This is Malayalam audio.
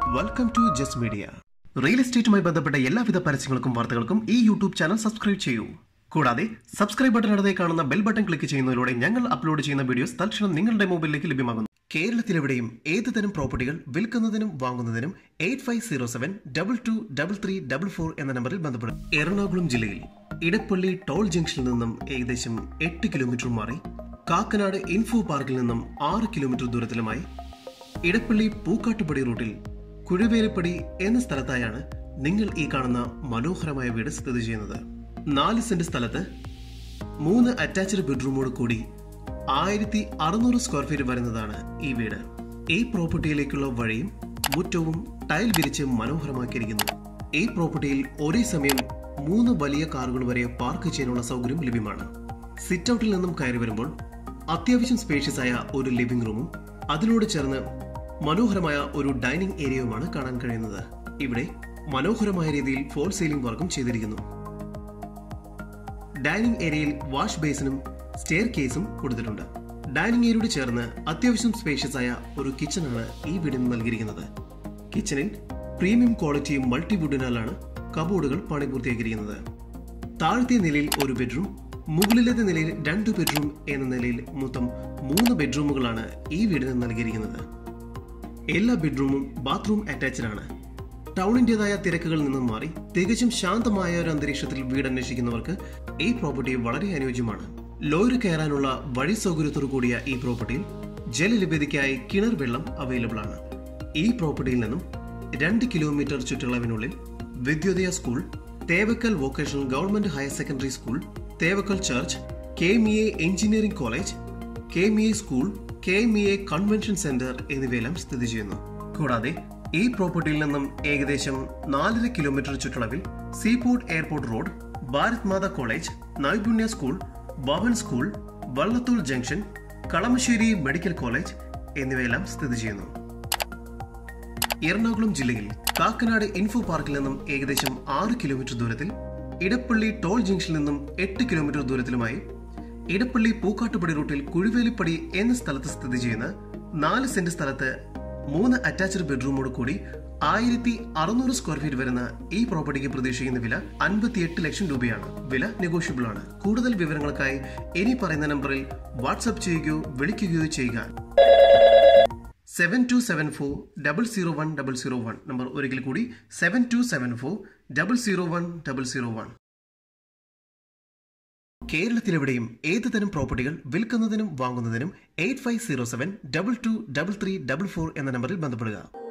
വെൽക്കം ടു ജസ് മീഡിയ റിയൽ എസ്റ്റേറ്റുമായി ബന്ധപ്പെട്ട എല്ലാവിധ പരസ്യങ്ങൾക്കും വാർത്തകൾക്കും ഈ യൂട്യൂബ് ചാനൽ സബ്സ്ക്രൈബ് ചെയ്യൂ കൂടാതെ സബ്സ്ക്രൈബ് ബട്ടൺ അടുത്തേ കാണുന്ന ബെൽ ബട്ടൺ ക്ലിക്ക് ചെയ്യുന്നതിലൂടെ ഞങ്ങൾ അപ്ലോഡ് ചെയ്യുന്ന വീഡിയോസ് തൽക്ഷണം നിങ്ങളുടെ മൊബൈലിലേക്ക് ലഭ്യമാകുന്നു കേരളത്തിലെവിടെയും ഏത് തരം പ്രോപ്പർട്ടികൾ വിൽക്കുന്നതിനും വാങ്ങുന്നതിനും eight five zero seven double two double three double four എന്ന നമ്പറിൽ ബന്ധപ്പെടും എറണാകുളം ജില്ലയിൽ ഇടപ്പള്ളി ടോൾ ജംഗ്ഷനിൽ നിന്നും ഏകദേശം എട്ട് കിലോമീറ്റർ മാറി കാക്കനാട് ഇൻഫോ പാർക്കിൽ നിന്നും ആറ് കിലോമീറ്റർ ദൂരത്തിലുമായി ഇടപ്പള്ളി പൂക്കാട്ടുപടി റൂട്ടിൽ കുഴുവേലിപ്പടി എന്ന സ്ഥലത്തായാണ് നിങ്ങൾ ഈ കാണുന്ന മനോഹരമായ വീട് സ്ഥിതി ചെയ്യുന്നത് നാല് സെന്റ് സ്ഥലത്ത് മൂന്ന് അറ്റാച്ച്ഡ് ബെഡ്റൂമോട് കൂടി ആയിരത്തി അറുന്നൂറ് സ്ക്വയർ ഫീറ്റ് വരുന്നതാണ് ഈ വീട് ഈ പ്രോപ്പർട്ടിയിലേക്കുള്ള വഴിയും മുറ്റവും ടൈൽ വിരിച്ച് മനോഹരമാക്കിയിരിക്കുന്നു ഈ പ്രോപ്പർട്ടിയിൽ ഒരേ സമയം മൂന്ന് വലിയ കാറുകൾ വരെ പാർക്ക് ചെയ്യാനുള്ള സൗകര്യം ലഭ്യമാണ് സിറ്റ് ഔട്ടിൽ നിന്നും കയറി വരുമ്പോൾ അത്യാവശ്യം സ്പേഷ്യസ് ആയ ഒരു ലിവിംഗ് റൂമും അതിനോട് ചേർന്ന് മനോഹരമായ ഒരു ഡൈനിങ് ഏരിയയുമാണ് കാണാൻ കഴിയുന്നത് ഇവിടെ മനോഹരമായ രീതിയിൽ ഫോൾ സീലിംഗ് വർക്കും ചെയ്തിരിക്കുന്നു ഡൈനിങ് ഏരിയയിൽ വാഷ് ബേസിനും സ്റ്റെയർ കേസും കൊടുത്തിട്ടുണ്ട് ഡൈനിങ് ഏരിയയോട് ചേർന്ന് അത്യാവശ്യം സ്പേഷ്യസ് ആയ ഒരു കിച്ചണാണ് ഈ വീടിന് നൽകിയിരിക്കുന്നത് കിച്ചണിൽ പ്രീമിയം ക്വാളിറ്റി മൾട്ടിവുഡിനാലാണ് കബോർഡുകൾ പണി പൂർത്തിയാക്കിയിരിക്കുന്നത് താഴത്തെ നിലയിൽ ഒരു ബെഡ്റൂം മുകളിലത്തെ നിലയിൽ രണ്ട് ബെഡ്റൂം എന്ന നിലയിൽ മൊത്തം മൂന്ന് ബെഡ്റൂമുകളാണ് ഈ വീടിന് നൽകിയിരിക്കുന്നത് എല്ലാ ബെഡ്റൂമും ബാത്റൂം അറ്റാച്ച്ഡ് ആണ് ടൗണിന്റേതായ തിരക്കുകളിൽ നിന്നും മാറി തികച്ചും ശാന്തമായ ഒരു അന്തരീക്ഷത്തിൽ വീട് അന്വേഷിക്കുന്നവർക്ക് ഈ പ്രോപ്പർട്ടി വളരെ അനുയോജ്യമാണ് ലോറി കയറാനുള്ള വഴി സൗകര്യത്തോടു കൂടിയ ഈ പ്രോപ്പർട്ടിയിൽ ജലലഭ്യതയ്ക്കായി കിണർ വെള്ളം അവൈലബിൾ ആണ് ഈ പ്രോപ്പർട്ടിയിൽ നിന്നും രണ്ട് കിലോമീറ്റർ ചുറ്റളവിനുള്ളിൽ Vidyodaya school Thevakkal vocational government higher secondary school Thevakkal church K M E A engineering college K M E A school K M E A convention centre എന്നിവയെല്ലാം സ്ഥിതി ചെയ്യുന്നു കൂടാതെ ഈ പ്രോപ്പർട്ടിയിൽ നിന്നും ഏകദേശം നാലര കിലോമീറ്റർ ചുറ്റളവിൽ seaport airport road Bharat Mata college Naipunya school Bhavan school Vallathur junction Kalamassery medical college എന്നിവയെല്ലാം സ്ഥിതി ചെയ്യുന്നു എറണാകുളം ജില്ലയിൽ കാക്കനാട് ഇൻഫോ പാർക്കിൽ നിന്നും ഏകദേശം ആറ് കിലോമീറ്റർ ദൂരത്തിൽ ഇടപ്പള്ളി ടോൾ ജംഗ്ഷനിൽ നിന്നും എട്ട് കിലോമീറ്റർ ദൂരത്തിലുമായി ഇടപ്പള്ളി പൂക്കാട്ടുപടി റൂട്ടിൽ കുഴുവേലിപ്പടി എന്ന സ്ഥലത്ത് സ്ഥിതി ചെയ്യുന്ന നാല് സെന്റ് സ്ഥലത്ത് മൂന്ന് അറ്റാച്ച്ഡ് ബെഡ്റൂമോട് കൂടി ആയിരത്തി അറുന്നൂറ് സ്ക്വയർ ഫീറ്റ് വരുന്ന ഈ പ്രോപ്പർട്ടിക്ക് പ്രതീക്ഷിക്കുന്ന വില അൻപത്തിയെട്ട് ലക്ഷം രൂപയാണ് വില നെഗോഷ്യബിൾ ആണ് കൂടുതൽ വിവരങ്ങൾക്കായി ഇനി പറയുന്ന നമ്പറിൽ വാട്സ്ആപ്പ് ചെയ്യുകയോ വിളിക്കുകയോ ചെയ്യുക seven two seven four double zero one double zero one number ഒരിക്കൽ കൂടി seven two seven four double zero one double zero one കേരളത്തിലെവിടെയും ഏത് തരം പ്രോപ്പർട്ടികൾ വിൽക്കുന്നതിനും വാങ്ങുന്നതിനും eight five zero seven double two double three double four എന്ന നമ്പറിൽ ബന്ധപ്പെടുക